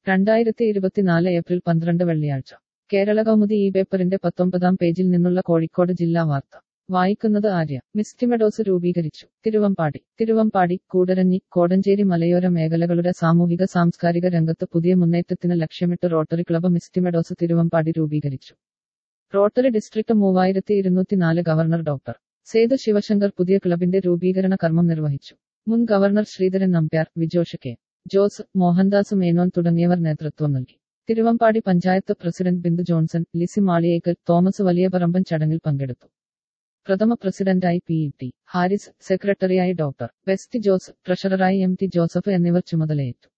രണ്ടായിരത്തി ഇരുപത്തിനാല് ഏപ്രിൽ പന്ത്രണ്ട് വെള്ളിയാഴ്ച കേരള കൗമുദി ഈ പേപ്പറിന്റെ പത്തൊമ്പതാം പേജിൽ നിന്നുള്ള കോഴിക്കോട് ജില്ലാ വാർത്ത വായിക്കുന്നത് ആര്യ മിസ്റ്റിമെഡോസ് രൂപീകരിച്ചു തിരുവമ്പാടി തിരുവമ്പാടി കൂടരഞ്ഞി കോടഞ്ചേരി മലയോര മേഖലകളുടെ സാമൂഹിക സാംസ്കാരിക രംഗത്ത് പുതിയ മുന്നേറ്റത്തിന് ലക്ഷ്യമിട്ട് റോട്ടറി ക്ലബ്ബ് മിസ്റ്റിമെഡോസ് തിരുവമ്പാടി രൂപീകരിച്ചു റോട്ടറി ഡിസ്ട്രിക്ട് മൂവായിരത്തി ഇരുന്നൂറ്റിനാല് ഗവർണർ ഡോക്ടർ സേതു ശിവശങ്കർ പുതിയ ക്ലബിന്റെ രൂപീകരണ കർമ്മം നിർവഹിച്ചു മുൻ governor Sreedharan Nambiar Vijosh K Jose Mohandas Menon തുടങ്ങിയവർ നേതൃത്വം നൽകി Thiruvambady panchayat president Bindu Johnson Lissy Maliyekkal Thomas Valiyaparamban ചടങ്ങിൽ പങ്കെടുത്തു പ്രഥമ പ്രസിഡന്റായി പി ഇ ടി ഹാരിസ് സെക്രട്ടറിയായി ഡോക്ടർ വെസ്റ്റ് ജോസ് ട്രഷററായി എം ടി ജോസഫ് എന്നിവർ ചുമതലയേറ്റു